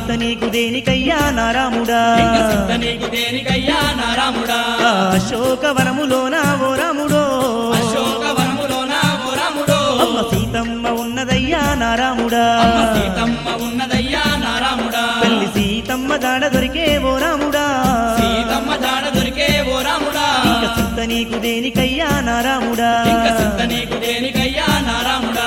చింత నీకు దేనికయ్యా నారాముడా ఇంక చింత నీకు దేనికయ్యా నారాముడా ఆ అశోకవనములోన ఓ రాముడో అశోకవనములోన ఓ రాముడో అమ్మ సీతమ్మ ఉన్నదయ్యా నారాముడా అమ్మ సీతమ్మ ఉన్నదయ్యా నారాముడా తల్లి సీతమ్మ దాడ దొరికే ఓ రాముడా సీతమ్మ జాడ దొరికే ఓ రాముడా ఇంక చింత నీకు దేనికయ్యా నారాముడా ఇంక చింత నీకు దేనికయ్యా నారాముడా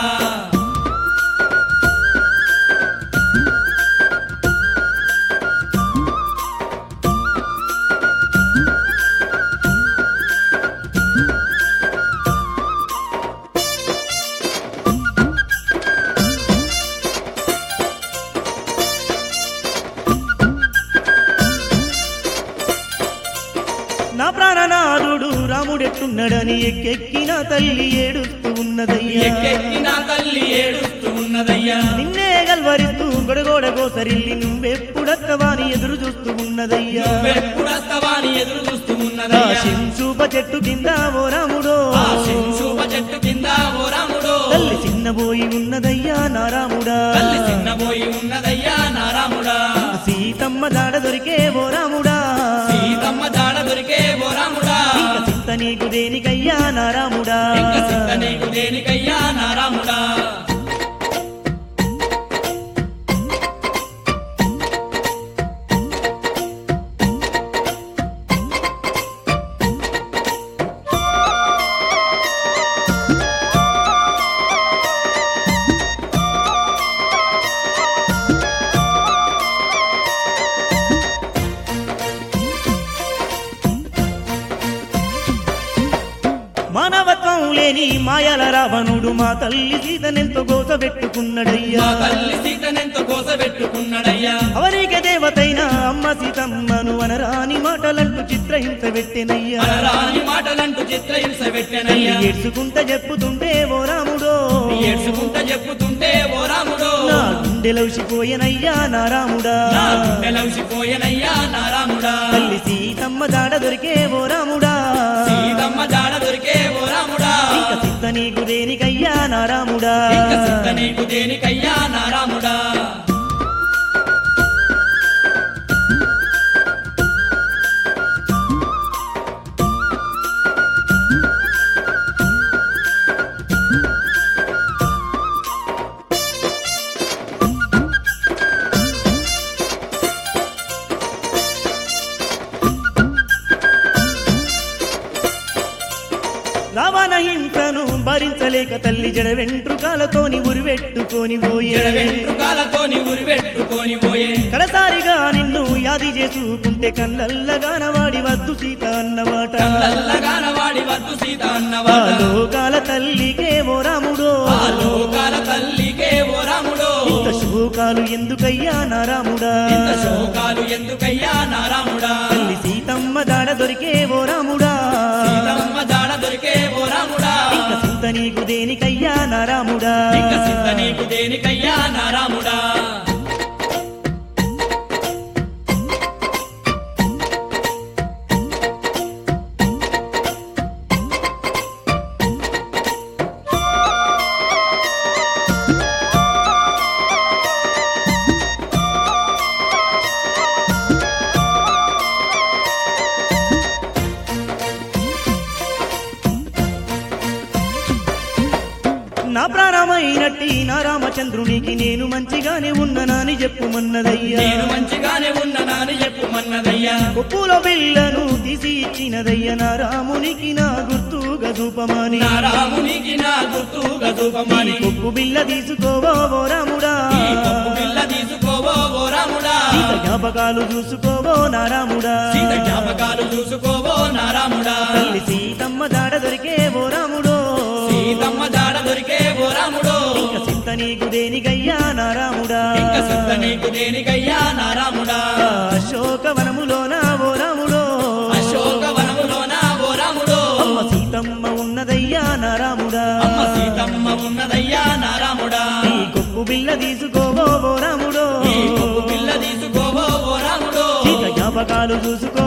నా ప్రాణనాథుడు రాముడెట్టున్నాడని ఎక్కెక్కిన తల్లి ఏడుస్తూ ఉన్నదయ్యా ఎక్కెక్కిన తల్లి ఏడుస్తూ ఉన్నదయ్యా నిన్నే గల్వరిస్తూ గొడగోడ గోసరిల్లి నువ్వెప్పుడత్తవాని ఎదురు చూస్తూ ఉన్నదయ్యా వెప్పుడస్తవాని ఎదురు చూస్తూ ఆ ఉన్నదయ్యా శింసూప చెట్టు కింద ఓ రాముడో ఆ శింశూప చెట్టు కింద ఓ రాముడో తల్లి చిన్నబోయి ఉన్నదయ్యా నారాముడా తల్లి చిన్నబోయి ఉన్నదయ్యా నారాముడా సీతమ్మ దాడ దొరికే ఓ రాముడా సీతమ్మ జాడ దొరికే ఓ రాముడా ఇంక చింత నీకు దేనికయ్యా నారాముడా ఇంక చింత నీకు దేనికయ్యా నారాముడా మానవత్వం లేని మాయల రావణుడు మా తల్లి సీతనెంతో గోస పెట్టుకున్నాడయ్యా మా తల్లి సీతనెంతో కోసబెట్టుకున్నాడయ్యా అవరికి దేవతైన అమ్మ సీతమ్మను అనరాని మాటలంటూ చిత్రహింస పెట్టెనయ్యా రాని మాటలంటూ చిత్రహింస పెట్టెనయ్యా ఏడ్చుకుంట చెప్పుతుంటే ఓ రాముడో ఏడ్చుకుంటా చెప్పుతుంటే ఓ రాముడో నా గుండెలౌసిపోయెనయ్యా నా రాముడా నా గుండెలవిసిపోయెనయ్యా నారాముడా తల్లి సీతమ్మ దాడ దొరికే ఓ రాముడా సీతమ్మ జాడ దొరికే ఓ రాముడా ఇంక సిద్ధ నీకు దేనికయ్యా నా రాముడా ఇంక చింత నీకు దేనికయ్యా నారాముడా రావణ హింసను భరించలేక తల్లి జడ వెంట్రుకాలతోని ఉరివెట్టుకొని పోయే ఎడ వెంట్రుకాలతోని ఉరివెట్టుకొని పోయే కడసారిగా నిన్ను యాది చేసుకుంటే కళ్ళల్లగాన వాడి వద్దు సీత అన్నమాట కళ్ళల్లగాన వాడి వద్దు సీత ఆ అన్నవాడ లోకాల తల్లికే ఓ రాముడో ఆ లోకాల తల్లికే ఓ రాముడో ఇంత శోకాలు ఎందుకయ్యా నా రాముడా ఇంత శోకాలు ఎందుకయ్యా నారాముడా తల్లి సీతమ్మ దాడ దొరికే ఓ రాముడా సీతమ్మ జాడ దొరికే ఓ రాముడా ఇంక చింత నీకు దేనికయ్యా నా రాముడా ఇంక చింత నీకు దేనికయ్యా నారాముడా నా ప్రాణమైనట్టి నా రామచంద్రునికి నేను మంచిగానే ఉన్ననాని చెప్పుమన్నదయ్యా నేను మంచిగానే ఉన్నానని చెప్పుమన్నదయ్యా కొప్పులో బిళ్ళను తీసి ఇచ్చినదయ్య నా రామునికి నా గుర్తుగా చూపమని నా రామునికి నా గుర్తుగా చూపమని ఈ కొప్పు బిళ్ళ తీసుకోవో ఓ రాముడా ఈ పప్పు బిల్ల తీసుకోవో ఓ రాముడా సీత జ్ఞాపకాలు చూసుకోవో నా రాముడా సీత జ్ఞాపకాలు చూసుకోవో నా రాముడా తల్లి సీతమ్మ దాడ దొరికే ఓ రాముడో సీతమ్మ జాడ దొరికే ఓ రాముడో ఇంక చింత నీకు దేనికయ్యా నా రాముడా ఇంక చింత నీకు దేనికయ్యా నా రాముడా ఆ అశోకవనములోన ఓ రాముడో అశోకవనములోన ఓ రాముడో అమ్మ సీతమ్మ ఉన్నదయ్యా నా రాముడా అమ్మ సీతమ్మ ఉన్నదయ్యా నా రాముడా ఈ కొప్పు బిళ్ళ తీసుకోవో ఓ రాముడో ఈ కొవ్వు పిల్ల తీసుకోవో ఓ రాముడో సీత జ్ఞాపకాలు చూసుకో